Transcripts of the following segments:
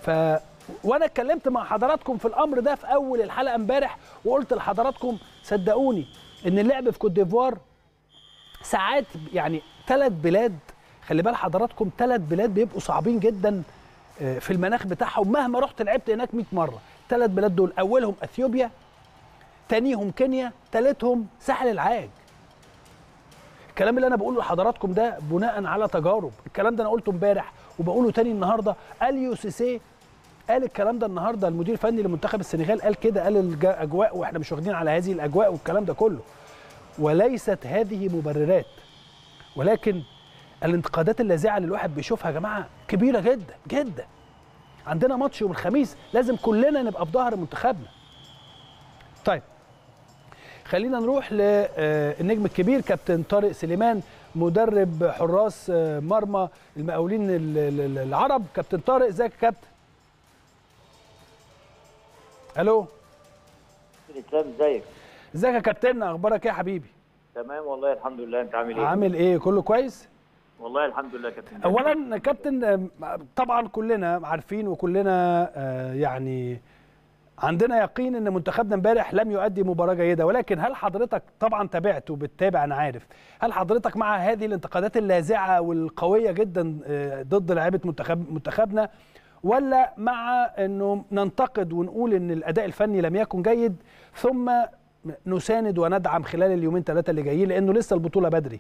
ف وانا اتكلمت مع حضراتكم في الامر ده في اول الحلقه امبارح وقلت لحضراتكم صدقوني ان اللعب في كوت ديفوار ساعات يعني ثلاث بلاد خلي بال حضراتكم ثلاث بلاد بيبقوا صعبين جدا آه، في المناخ بتاعهم مهما رحت لعبت هناك 100 مره الثلاث بلاد دول اولهم اثيوبيا تانيهم كينيا ثالثهم ساحل العاج الكلام اللي انا بقوله لحضراتكم ده بناء على تجارب الكلام ده انا قلته امبارح وبقوله تاني النهارده اليو سيسي قال الكلام ده النهارده المدير الفني لمنتخب السنغال قال كده قال الاجواء واحنا مش واخدين على هذه الاجواء والكلام ده كله وليست هذه مبررات ولكن الانتقادات اللاذعه اللي الواحد بيشوفها يا جماعه كبيره جدا جدا عندنا ماتش يوم الخميس لازم كلنا نبقى في ظهر منتخبنا طيب خلينا نروح للنجم الكبير كابتن طارق سليمان مدرب حراس آه، مرمى المقاولين ال- ال- العرب كابتن طارق ازيك يا كابتن الو الاسلام ازيك ازيك يا كابتن اخبارك ايه يا حبيبي تمام والله الحمد لله انت عامل ايه عامل ايه كله كويس والله الحمد لله كابتن اولا كابتن آم، طبعا كلنا عارفين وكلنا آه، يعني عندنا يقين ان منتخبنا امبارح لم يؤدي مباراه جيده ولكن هل حضرتك طبعا تابعت وبتتابع انا عارف هل حضرتك مع هذه الانتقادات اللاذعه والقويه جدا آه، ضد لعيبه منتخب منتخبنا ولا مع انه ننتقد ونقول ان الاداء الفني لم يكن جيد ثم نساند وندعم خلال اليومين ثلاثه اللي جايين لانه لسه البطوله بدري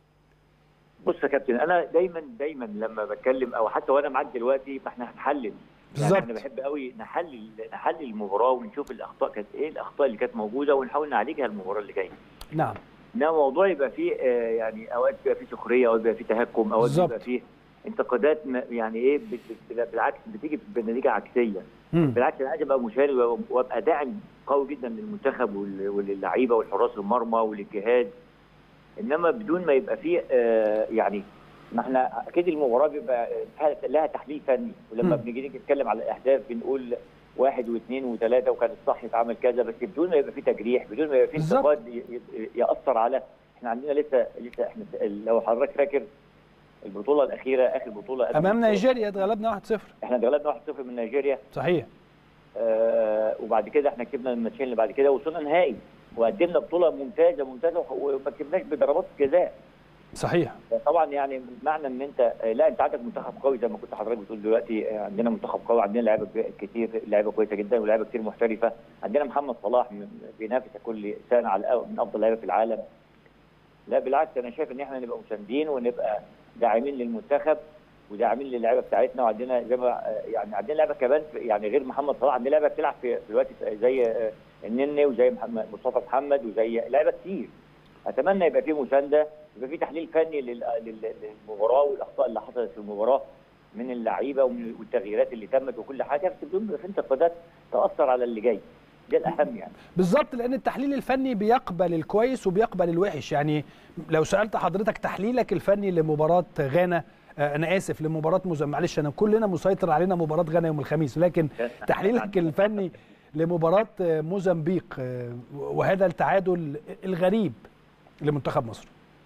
بص يا كابتن انا دايما دايما لما بتكلم او حتى وانا معاك دلوقتي ما احنا هنحلل بالظبط. يعني انا بحب قوي نحلل نحلل المباراه ونشوف الاخطاء كانت ايه الاخطاء اللي كانت موجوده ونحاول نعالجها المباراه اللي جايه نعم انما موضوع يبقى فيه آه، يعني اوقات بيبقى فيه سخريه اوقات بيبقى فيه تهكم اوقات بالظبط. بيبقى فيه انتقادات م- يعني ايه بت- بت- بالعكس بتيجي بنتيجه عكسيه مم. بالعكس انا عايز ابقى مشارك وأبقى- وابقى داعم قوي جدا للمنتخب وال- وللعيبه والحراس المرمى وللجهاز انما بدون ما يبقى فيه آه، يعني ما احنا اكيد المباراه بيبقى لها- لها تحليل فني ولما مم. بنيجي نتكلم على الاهداف بنقول واحد واثنين وثلاثه وكان الصح يتعمل كذا بس بدون ما يبقى فيه تجريح بدون ما يبقى فيه بالظبط. انتقاد ي- ي- ياثر على احنا عندنا لسه لسه احنا لو حضرتك فاكر البطوله الاخيره اخر بطوله قبل امام البطولة، نيجيريا اتغلبنا 1-0 احنا اتغلبنا 1-0 من نيجيريا صحيح آه وبعد كده احنا كسبنا الماتشين اللي بعد كده وصلنا نهائي وقدمنا بطوله ممتازه ممتازه وما كسبناش بضربات جزاء صحيح طبعا يعني معنى ان انت آه، لا انت عندك منتخب قوي زي ما كنت حضرتك بتقول دلوقتي آه، عندنا منتخب قوي عندنا لعيبه كتير لعيبه كويسه جدا ولاعيبه كتير محترفه عندنا محمد صلاح من- بينافس كل سنه على الأو- من افضل لعيبه في العالم لا بالعكس انا شايف ان احنا نبقى مساندين ونبقى داعمين للمنتخب وداعمين للعيبه بتاعتنا وعندنا زي ما آه، يعني عندنا لعيبه كمان في- يعني غير محمد صلاح عندنا لعيبه بتلعب في في الوقت زي آه، النني وزي محمد مصطفى محمد وزي لعيبه كتير اتمنى يبقى في مسانده يبقى في تحليل فني لل- لل- للمباراه والاخطاء اللي حصلت في المباراه من اللعيبه ومن والتغييرات اللي تمت وكل حاجه بس بدون ما يبقى في انتقادات تاثر على اللي جاي ده الاهم يعني بالظبط لان التحليل الفني بيقبل الكويس وبيقبل الوحش يعني لو سالت حضرتك تحليلك الفني لمباراه غانا آه، انا اسف لمباراه موزمبيق معلش انا كلنا مسيطر علينا مباراه غانا يوم الخميس لكن تحليلك الفني لمباراه آه، موزمبيق آه، وهذا التعادل الغريب لمنتخب مصر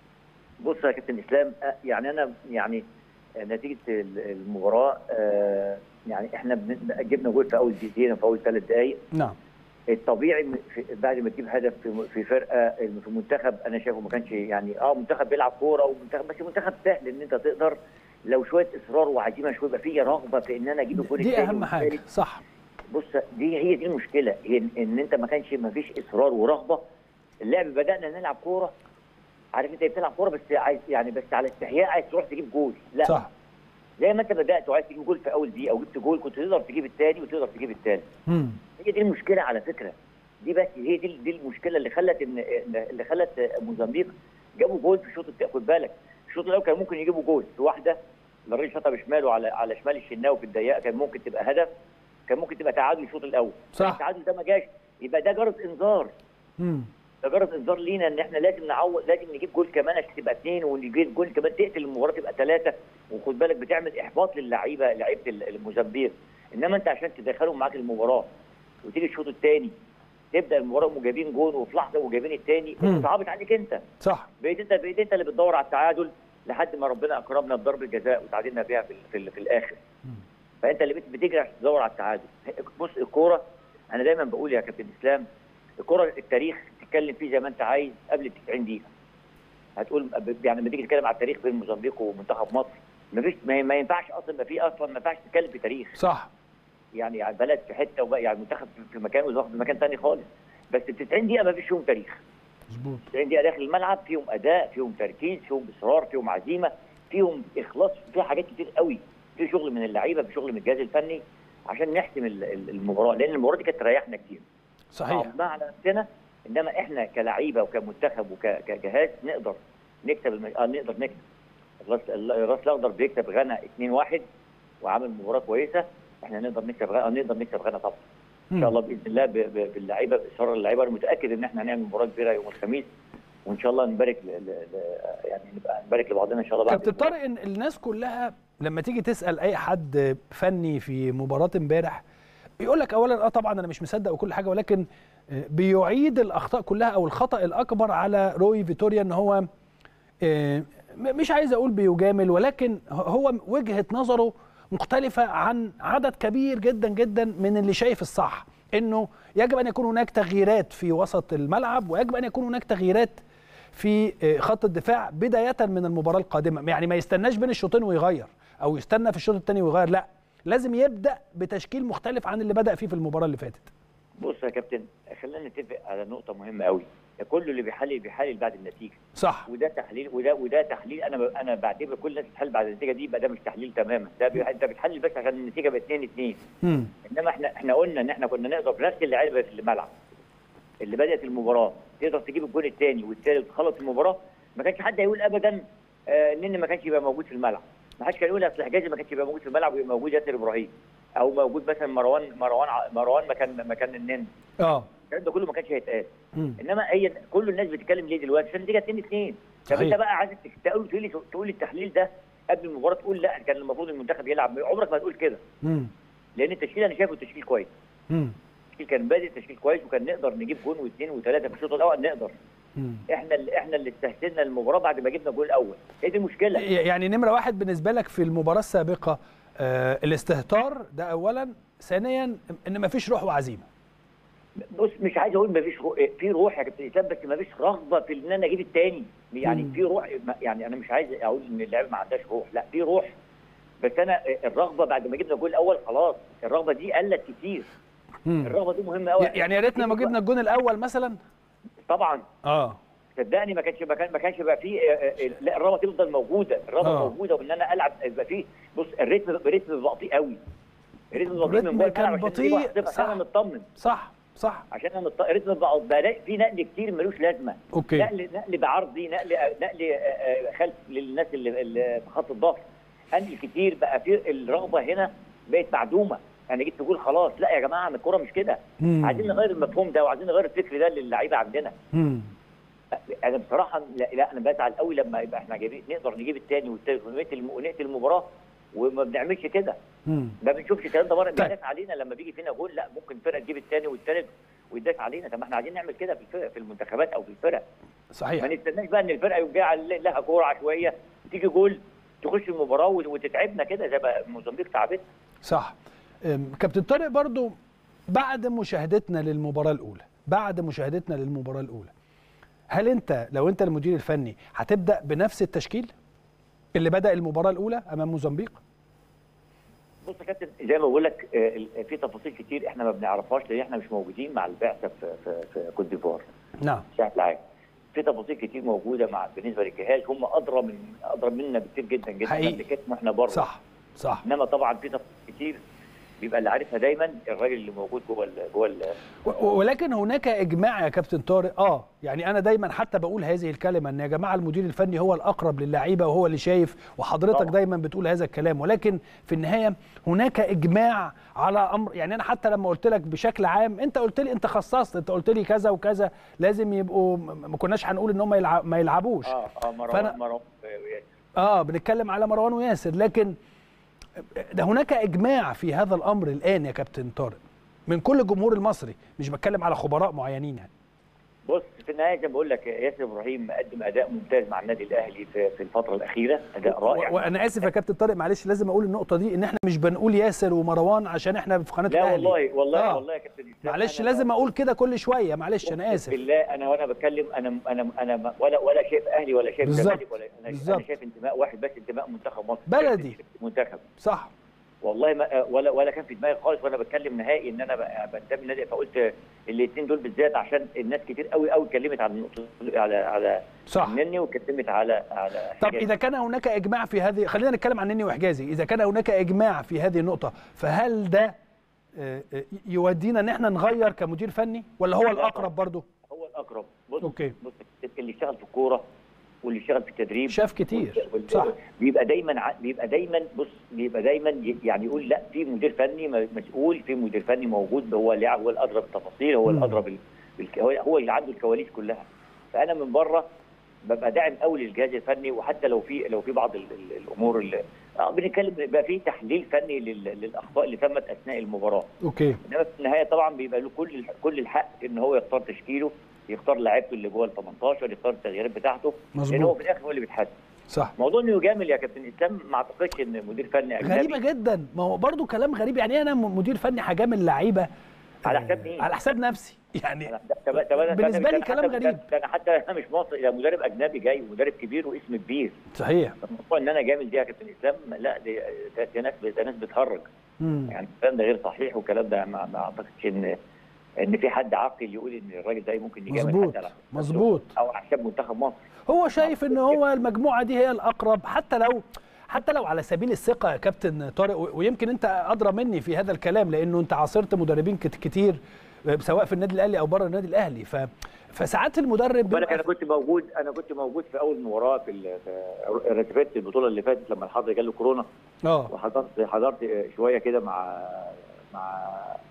بص يا كابتن اسلام أه، يعني انا يعني نتيجه ال- المباراه آه، يعني احنا بن- جبنا جول في اول دقيقتين وفي اول ثلاث دقائق نعم الطبيعي م- في- بعد ما تجيب هدف في م- في فرقه في منتخب انا شايفه ما كانش يعني اه منتخب بيلعب كوره ومنتخب بس منتخب سهل ان انت تقدر لو شويه اصرار وعزيمه شويه يبقى فيه رغبه في ان انا اجيب الجول دي الثاني اهم حاجه والثالث. صح بص دي هي دي المشكله هي ان, إن انت ما كانش ما فيش اصرار ورغبه اللعب بدانا نلعب كوره عارف انت بتلعب كوره بس عايز يعني بس على استحياء عايز تروح تجيب جول لا صح زي ما انت بدات وعايز تجيب جول في اول دقيقه وجبت جول كنت تقدر تجيب الثاني وتقدر تجيب الثالث مم. هي دي المشكله على فكره دي بس هي دي دي المشكله اللي خلت ان اللي خلت موزمبيق جابوا جول في الشوط الثاني خد بالك الشوط الاول كان ممكن يجيبوا جول في واحده الراجل شاطها بشماله على على شمال الشناوي في الضيقه كان ممكن تبقى هدف كان ممكن تبقى تعادل الشوط الاول صح. التعادل ده ما جاش يبقى ده جرس انذار مم. ده جرس انذار لينا ان احنا لازم نعوض لازم نجيب جول كمان عشان تبقى اثنين ونجيب جول كمان تقتل المباراه تبقى ثلاثه وخد بالك بتعمل احباط للعيبه لعيبه الموزمبيق انما انت عشان تدخلهم معاك المباراه وتيجي الشوط الثاني تبدا المباراه وجايبين جول وفي لحظه وجايبين الثاني مم. صعبت عليك انت صح بقيت انت بقيت انت اللي بتدور على التعادل لحد ما ربنا اكرمنا بضربه جزاء وتعادلنا بيها في, ال- في, ال- في الاخر فانت اللي بت- بتجري عشان تدور على التعادل بص الكوره انا دايما بقول يا كابتن اسلام الكوره التاريخ تتكلم فيه زي ما انت عايز قبل ال 90 دقيقه هتقول يعني لما تيجي تتكلم على التاريخ بين موزمبيق ومنتخب مصر مفيش ما ما ينفعش اصلا ما في اصلا ما ينفعش تتكلم في تاريخ صح يعني يعني بلد في حته وبقى يعني منتخب في مكان ومنتخب في مكان ثاني خالص بس ال 90 دقيقه ما فيش فيهم تاريخ مظبوط 90 دقيقه داخل الملعب فيهم اداء فيهم تركيز فيهم اصرار فيهم عزيمه فيهم اخلاص فيها حاجات كتير قوي في شغل من اللعيبه في شغل من الجهاز الفني عشان نحسم ال- ال- المباراه لان المباراه دي كانت تريحنا كتير صحيح صعبناها على نفسنا انما احنا كلعيبه وكمنتخب وكجهاز نقدر نكسب الم... اه نقدر نكسب الراس الراس الاخضر بيكسب غانا 2-1 وعامل مباراه كويسه احنا نقدر نكسب غانا نقدر نكسب غانا طبعا ان شاء الله باذن الله ب- ب- باللعيبه باصرار اللعيبه انا متاكد ان احنا هنعمل مباراه كبيره يوم الخميس وان شاء الله نبارك ل... ل... ل... يعني نبقى نبارك لبعضنا ان شاء الله بعد كابتن طارق إن الناس كلها لما تيجي تسال اي حد فني في مباراه امبارح يقول لك اولا اه طبعا انا مش مصدق وكل حاجه ولكن آه، بيعيد الاخطاء كلها او الخطا الاكبر على روي فيتوريا ان هو آه، م- مش عايز اقول بيجامل ولكن هو وجهه نظره مختلفه عن عدد كبير جدا جدا من اللي شايف الصح انه يجب ان يكون هناك تغييرات في وسط الملعب ويجب ان يكون هناك تغييرات في آه، خط الدفاع بدايه من المباراه القادمه يعني ما يستناش بين الشوطين ويغير او يستنى في الشوط الثاني ويغير لا لازم يبدا بتشكيل مختلف عن اللي بدا فيه في المباراه اللي فاتت بص يا كابتن خلينا نتفق على نقطه مهمه قوي كل اللي بيحلل بيحلل بعد النتيجه صح وده تحليل وده وده تحليل انا ب... انا بعتبر كل الناس بتحلل بعد النتيجه دي يبقى ده مش تحليل تماما ده بي... انت بتحلل بس عشان النتيجه بقت 2 2 امم انما احنا احنا قلنا ان احنا كنا نقدر بنفس اللعيبه في الملعب اللي بدات المباراه تقدر تجيب الجون الثاني والثالث تخلص المباراه ما كانش حد هيقول ابدا آه ان ما كانش يبقى موجود في الملعب ما حدش كان يقول اصل حجازي ما كانش يبقى موجود في الملعب ويبقى موجود ياسر ابراهيم او موجود مثلا مروان مروان ع- مروان مكان مكان النن اه الكلام ده كله ما كانش هيتقال مم. انما هي كل الناس بتتكلم ليه دلوقتي عشان النتيجه 2 2 طب صحيح. انت بقى عايز تقول تقول لي تقول لي التحليل ده قبل المباراه تقول لا كان المفروض المنتخب يلعب عمرك ما تقول كده امم لان التشكيل انا شايفه تشكيل كويس امم التشكيل كان بادئ تشكيل كويس وكان نقدر نجيب جون واثنين وثلاثه في الشوط الاول نقدر امم احنا اللي احنا اللي استهترنا المباراه بعد ما جبنا الجول الاول هي دي المشكله يعني نمره واحد بالنسبه لك في المباراه السابقه آه الاستهتار ده اولا ثانيا ان مفيش روح وعزيمه بص مش عايز اقول ما فيش روح في روح يا كابتن اسلام بس ما فيش رغبه في ان انا اجيب الثاني يعني مم. في روح ما- يعني انا مش عايز اقول ان اللعيبه ما عندهاش روح لا في روح بس انا الرغبه بعد ما جبنا الجول الاول خلاص الرغبه دي قلت كتير مم. الرغبه دي مهمه قوي يعني يا ريتنا ما جبنا الجون الاول مثلا طبعا اه صدقني ما كانش ما كان ما كانش بقى فيه آه، آه، لا الرغبه تفضل موجوده الرغبه آه. موجوده وان انا العب يبقى فيه بص الريتم الريتم بيبقى بطيء قوي الريتم بيبقى بطيء الريتم من جوه كان الملعب عشان نجيب بطيء، 1-0 عشان صح. انا مطمن صح صح عشان انا مط... الريتم بقى بلاقي في نقل كتير ملوش لازمه اوكي نقل نقل بعرضي نقل نقل آه، آه، خلف للناس اللي, اللي في خط الظهر نقل كتير بقى في الرغبه هنا بقت معدومه انا جيت تقول خلاص لا يا جماعه ما الكوره مش كده مم. عايزين نغير المفهوم ده وعايزين نغير الفكر ده للعيبه عندنا مم. انا بصراحه لا, لا انا بزعل قوي لما يبقى احنا جايبين نقدر نجيب الثاني والثالث ونقتل ونقتل المباراه وما بنعملش كده مم. ما بنشوفش الكلام ده بره طيب. بيدافع علينا لما بيجي فينا جول لا ممكن فرقه تجيب الثاني والثالث ويدافع علينا طب ما احنا عايزين نعمل كده في الفرق في المنتخبات او في الفرق ما صحيح نستناش بقى ان الفرقه يبقى لها كوره عشوائيه تيجي جول تخش المباراه وتتعبنا كده زي ما موزمبيق تعبتنا صح أم، كابتن طارق برضو بعد مشاهدتنا للمباراة الأولى بعد مشاهدتنا للمباراة الأولى هل أنت لو أنت المدير الفني هتبدأ بنفس التشكيل اللي بدأ المباراة الأولى أمام موزمبيق؟ بص يا كابتن زي ما بقول لك آه، ال- في تفاصيل كتير احنا ما بنعرفهاش لان احنا مش موجودين مع البعثه في في, في كوت ديفوار نعم ساعه العام في تفاصيل كتير موجوده مع بالنسبه للجهاز هم ادرى من ادرى منا بكتير جدا جدا حقيقي. من كتم احنا بره صح صح انما طبعا في تفاصيل كتير بيبقى اللي عارفها دايما الراجل اللي موجود جوه ال جوه ال و- ولكن هناك اجماع يا كابتن طارق اه يعني انا دايما حتى بقول هذه الكلمه ان يا جماعه المدير الفني هو الاقرب للعيبه وهو اللي شايف وحضرتك طبعا. دايما بتقول هذا الكلام ولكن في النهايه هناك اجماع على امر يعني انا حتى لما قلت لك بشكل عام انت قلت لي انت خصصت انت قلت لي كذا وكذا لازم يبقوا م- ما كناش هنقول ان هم يلعب ما يلعبوش اه اه مروان فأنا- مروان اه بنتكلم على مروان وياسر لكن ده هناك اجماع في هذا الامر الان يا كابتن طارق من كل الجمهور المصري مش بتكلم على خبراء معينين يعني بص في النهايه زي ما بقول لك ياسر ابراهيم قدم اداء ممتاز مع النادي الاهلي في, في الفتره الاخيره اداء رائع و- وانا اسف يا كابتن طارق معلش لازم اقول النقطه دي ان احنا مش بنقول ياسر ومروان عشان احنا في قناه لا الاهلي والله والله آه. والله يا كابتن إسلام، معلش أنا لازم اقول كده كل شويه معلش انا أقسم اسف بالله انا وانا بتكلم انا انا انا ولا ولا شايف اهلي ولا شايف بالظبط. زمالك ولا انا بالظبط. انا شايف انتماء واحد بس انتماء منتخب مصر بلدي. منتخب صح والله ما ولا ولا كان في دماغي خالص وانا بتكلم نهائي ان انا ب- بنتمي للنادي فقلت الاثنين دول بالذات عشان الناس كتير قوي قوي اتكلمت على النقطة- على على صح مني واتكلمت على على طب حاجات. اذا كان هناك اجماع في هذه خلينا نتكلم عن نني وحجازي اذا كان هناك اجماع في هذه النقطه فهل ده آه، آه، يودينا ان احنا نغير كمدير فني ولا هو الاقرب برضه هو الاقرب بص أوكي. بص اللي اشتغل في الكوره واللي اشتغل في التدريب شاف كتير وال- صح بيبقى دايما ع- بيبقى دايما بص بيبقى دايما ي- يعني يقول لا في مدير فني م- مسؤول في مدير فني موجود هو اللي هو الادرى بالتفاصيل هو مم. الادرى بال... بالك- هو- هو اللي عنده الكواليس كلها فانا من بره ببقى داعم قوي للجهاز الفني وحتى لو في لو في بعض ال... ال... الامور اللي اه بنتكلم بيبقى في تحليل فني لل... للاخطاء اللي تمت اثناء المباراه اوكي انما في النهايه طبعا بيبقى له كل الح- كل الحق ان هو يختار تشكيله يختار لعيبته اللي جوه ال 18 يختار التغييرات بتاعته لان هو مظبوط في الاخر هو اللي بيتحاسب صح موضوع انه يجامل يا كابتن اسلام ما اعتقدش ان مدير فني اجنبي غريبه جدا ما هو برضه كلام غريب يعني إيه انا م- مدير فني هجامل لعيبه على آه، حساب مين؟ على حساب نفسي يعني أنا- طب- طب أنا- بالنسبة ده لي أنا كلام حتى- غريب. ده انا حتى انا مش مصري ده مدرب اجنبي جاي مدرب كبير واسم كبير صحيح فموضوع ان انا جامل دي يا كابتن اسلام لا دي ده- ده ناس ده ناس بتهرج مم. يعني الكلام ده غير صحيح والكلام ده ما, ما اعتقدش ان ان في حد عاقل يقول ان الراجل ده ممكن يجامل مظبوط حتى على حساب مظبوط نفسه او على حساب منتخب مصر هو شايف ان هو المجموعه دي هي الاقرب حتى لو حتى لو على سبيل الثقه يا كابتن طارق و- ويمكن انت ادرى مني في هذا الكلام لانه انت عاصرت مدربين كت- كتير سواء في النادي الاهلي او بره النادي الاهلي ف فساعات المدرب بالك بيبقى- انا كنت موجود انا كنت موجود في اول مباراه في ال- في رتبات البطوله اللي فاتت لما الحضر جاله كورونا اه وحضرت حضرت شويه كده مع مع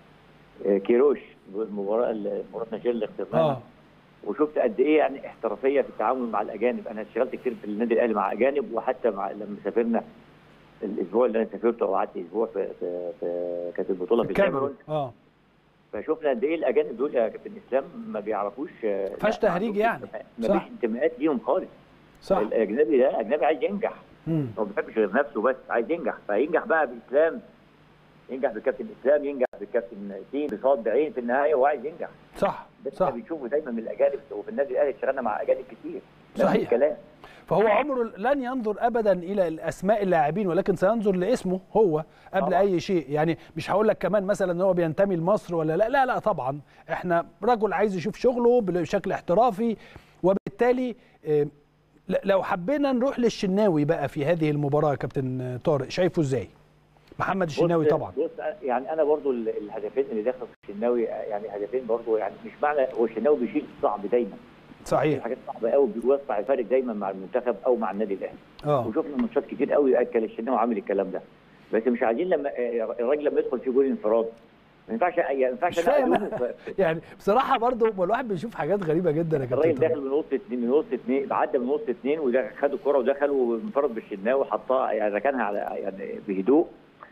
كيروش المباراه مباراه نيجيريا اللي خسرناها اه وشفت قد ايه يعني احترافيه في التعامل مع الاجانب انا اشتغلت كتير في النادي الاهلي مع اجانب وحتى مع لما سافرنا الاسبوع اللي انا سافرته وقعدت اسبوع في, في, في كانت البطوله في الكاميرون اه فشفنا قد ايه الاجانب دول يا كابتن اسلام ما بيعرفوش فيهاش تهريج يعني. ما صح. فيش انتماءات ليهم خالص صح الاجنبي ده اجنبي عايز ينجح مم. هو ما بيحبش غير نفسه بس عايز ينجح فينجح بقى باسلام ينجح بالكابتن اسلام ينجح بالكابتن سين بصاد بعين في النهايه هو عايز ينجح صح بس صح احنا بنشوفه دايما من الاجانب وفي النادي الاهلي اشتغلنا مع اجانب كتير نفس صحيح. الكلام فهو عمره لن ينظر ابدا الى الاسماء اللاعبين ولكن سينظر لاسمه هو قبل طبعا. اي شيء يعني مش هقول لك كمان مثلا ان هو بينتمي لمصر ولا لا لا لا طبعا احنا رجل عايز يشوف شغله بشكل احترافي وبالتالي آه، ل- لو حبينا نروح للشناوي بقى في هذه المباراه يا كابتن طارق شايفه ازاي محمد الشناوي بص- طبعا بص يعني انا برضو ال- الهدفين اللي دخلوا في الشناوي يعني هدفين برضو يعني مش معنى هو الشناوي بيشيل الصعب دايما في صحيح حاجات صعبه قوي بيوسع الفارق دايما مع المنتخب او مع النادي الاهلي اه وشفنا ماتشات كتير قوي اكل الشناوي عامل الكلام ده بس مش عايزين لما آه، الراجل لما يدخل في جول انفراد ما ينفعش ما ينفعش مش انا فاهم ألومه في- يعني بصراحه برضو ما الواحد بيشوف حاجات غريبه جدا يا الراجل كابتن داخل طارق من وسط اثنين من وسط اثنين عدى من وسط اثنين وده خد الكره ودخل وانفرد بالشناوي حطها يعني ركنها على يعني بهدوء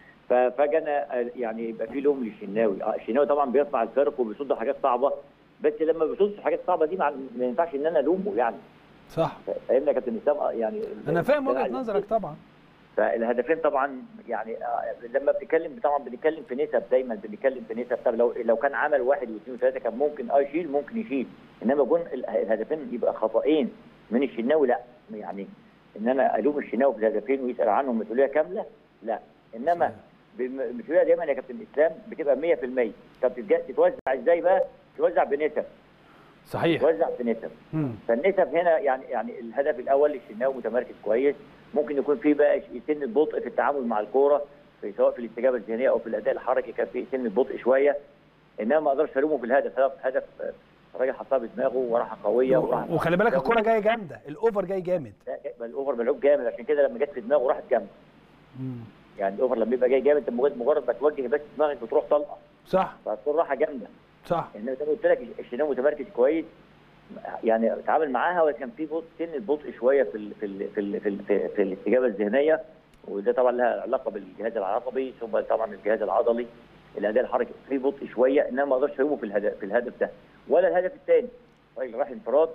ففجأة يعني يبقى في لوم للشناوي آه، الشناوي طبعا بيصنع الفرق وبيصد حاجات صعبه بس لما بيصد حاجات صعبه دي مع- ما ينفعش ان انا الومه يعني صح فاهمني يا كابتن اسلام آه، يعني انا فاهم ده وجهه عايز- نظرك طبعا فالهدفين طبعا يعني آه، لما بنتكلم طبعا بنتكلم في نسب دايما بنتكلم في نسب طب لو لو كان عمل واحد واثنين وثلاثه كان ممكن اه يشيل ممكن يشيل انما جون ال- الهدفين يبقى خطأين من الشناوي لا يعني ان انا الوم الشناوي في الهدفين ويسال عنهم مسؤوليه كامله لا انما بم- المسؤوليه دايما يا كابتن اسلام بتبقى 100% طب تتج- تتوزع ازاي بقى؟ توزع بنسب صحيح توزع بنسب مم. فالنسب هنا يعني يعني الهدف الاول الشناوي متمركز كويس ممكن يكون في بقى سن البطء في التعامل مع الكوره في سواء في الاستجابه الذهنيه او في الاداء الحركي كان في سن البطء شويه انما ما اقدرش الومه في الهدف هدف هدف آه، الراجل حطها بدماغه وراحه قويه وراحه وخلي بالك الكرة جايه جامده الاوفر جاي جامد لا، بل الاوفر ملعوب جامد عشان كده لما جت في دماغه راحت جامد مم. يعني الاوفر لما يبقى جاي جامد انت مجرد مجرد ما توجه بس دماغك بتروح طلقه صح فهتكون راحه جامده صح انما زي ما قلت لك الشناوي متمركز كويس يعني اتعامل معاها ولكن في بطء سن البطء شويه في ال في ال في ال في, ال في, في الاستجابه الذهنيه وده طبعا لها علاقه بالجهاز العصبي ثم طبعا الجهاز العضلي الاداء الحركي في بطء شويه انما ما اقدرش الومه في الهدف في الهدف ده ولا الهدف الثاني الراجل راح انفراد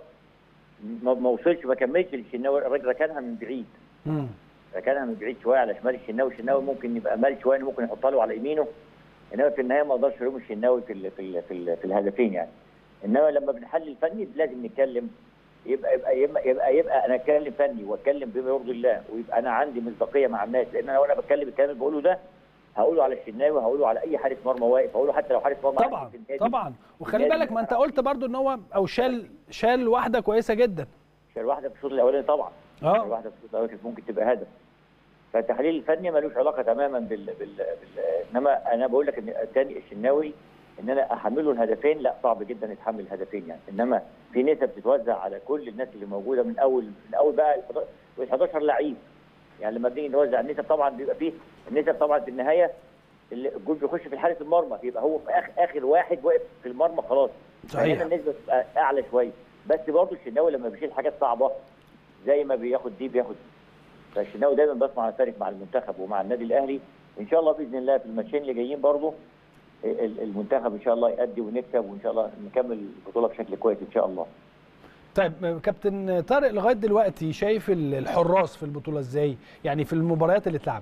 ما ما وصلش ما كملش للشناوي الراجل ركنها من بعيد مم. ركنها من بعيد شويه على شمال الشناوي الشناوي ممكن يبقى مال شويه ممكن يحطها له على يمينه انما في النهايه ما اقدرش الوم الشناوي في ال في ال في, ال في الهدفين يعني انما لما بنحلل فني لازم نتكلم يبقى يبقى يبقى, يبقى, يبقى انا اتكلم فني واتكلم بما يرضي الله ويبقى انا عندي مصداقيه مع الناس لان انا وانا بتكلم الكلام اللي بقوله ده هقوله على الشناوي هقوله على اي حارس مرمى واقف هقوله حتى لو حارس مرمى طبعا عندي في النادي. طبعا وخلي النادي بالك ما انت قلت برضو ان هو او شال شال واحده كويسه جدا شال واحده في الشوط الاولاني طبعا اه. شال واحده في الشوط الاولاني كانت ممكن تبقى هدف فالتحليل الفني ملوش علاقه تماما بال, بال... بال... انما انا بقول لك ان الثاني الشناوي ان انا احمله الهدفين لا صعب جدا يتحمل الهدفين يعني انما في نسب بتتوزع على كل الناس اللي موجوده من اول من اول بقى ال 11 لعيب يعني لما بنيجي نوزع النسب طبعا بيبقى فيه النسب طبعا في النهايه اللي- الجول بيخش في حارس المرمى يبقى هو في اخر اخر واحد واقف في المرمى خلاص صحيح. فهنا النسبه بتبقى اعلى شويه بس برضه الشناوي لما بيشيل حاجات صعبه زي ما بياخد دي بياخد دي فالشناوي دايما بسمع عن فارق مع المنتخب ومع النادي الاهلي ان شاء الله باذن الله في الماتشين اللي جايين برضه ال- المنتخب ان شاء الله يأدي ونكسب وان شاء الله نكمل البطوله بشكل كويس ان شاء الله طيب كابتن طارق لغايه دلوقتي شايف ال- الحراس في البطوله ازاي يعني في المباريات اللي اتلعبت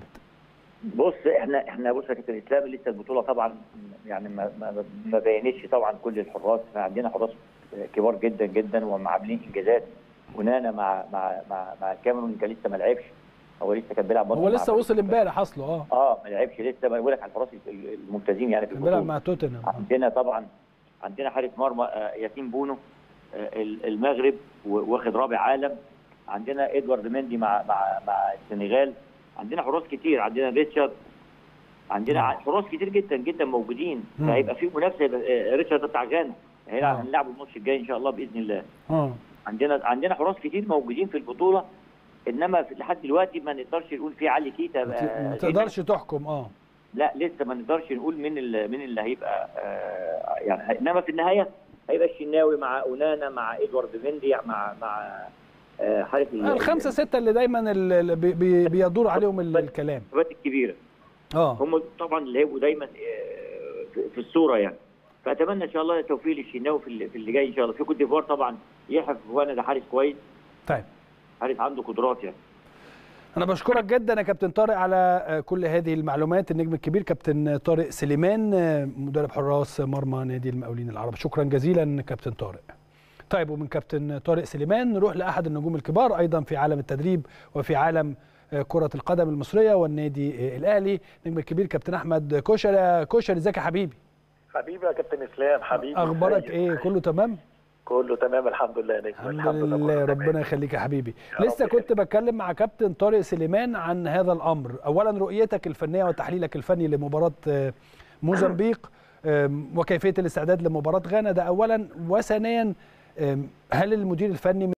بص احنا احنا بص يا كابتن اسلام لسه البطوله طبعا يعني ما ما, ما بينتش طبعا كل الحراس احنا عندنا حراس كبار جدا جدا وعاملين انجازات ونانا مع مع مع مع الكاميرون كان لسه ما لعبش هو لسه كان بيلعب برضه هو مع لسه وصل امبارح اصله اه اه ما لعبش لسه بقول لك على الحراس الممتازين يعني في كان بيلعب البطوله مع توتنهام آه. عندنا طبعا عندنا حارس مرمى آه، ياسين بونو آه، المغرب و- واخد رابع عالم عندنا ادوارد مندي مع مع مع السنغال عندنا حراس كتير عندنا ريتشارد عندنا نعم. ع- حراس كتير جدا جدا موجودين مم. فهيبقى في منافسه يبقى- آه، ريتشارد بتاع غانا هيلعب آه. هنلعبه الماتش الجاي ان شاء الله باذن الله اه عندنا عندنا حراس كتير موجودين في البطوله انما في- لحد دلوقتي ما نقدرش نقول في علي كيتا ما ت- آه، ما تقدرش تحكم اه لا لسه ما نقدرش نقول مين اللي مين اللي هيبقى آه يعني انما في النهايه هيبقى الشناوي مع اونانا مع ادوارد فيندي مع مع آه حارس ال- الخمسه سته اللي دايما ال- اللي بي- بي- بيدور عليهم ال- الكلام الخبرات الكبيره اه هم طبعا اللي هيبقوا دايما آه في- في الصوره يعني فاتمنى ان شاء الله التوفيق للشناوي في اللي, في اللي جاي ان شاء الله في كوت ديفوار طبعا يحيى فوانا ده حارس كويس طيب حارس عنده قدرات يعني انا بشكرك جدا يا كابتن طارق على آه، كل هذه المعلومات النجم الكبير كابتن طارق سليمان آه، مدرب حراس مرمى نادي المقاولين العرب شكرا جزيلا كابتن طارق طيب ومن كابتن طارق سليمان نروح لاحد النجوم الكبار ايضا في عالم التدريب وفي عالم آه، كرة القدم المصرية والنادي آه، الأهلي النجم الكبير كابتن أحمد كوشر يا كوشر ازيك يا حبيبي حبيبي يا كابتن اسلام حبيبي أخبارك ازيك؟ إيه كله تمام؟ كله تمام الحمد لله يا نجم الحمد لله كله ربنا تمام. يخليك يا حبيبي يا لسه رب كنت بتكلم مع كابتن طارق سليمان عن هذا الامر اولا رؤيتك الفنيه وتحليلك الفني لمباراه آه، موزمبيق آم، وكيفيه الاستعداد لمباراه غانا ده اولا وثانيا آم، هل المدير الفني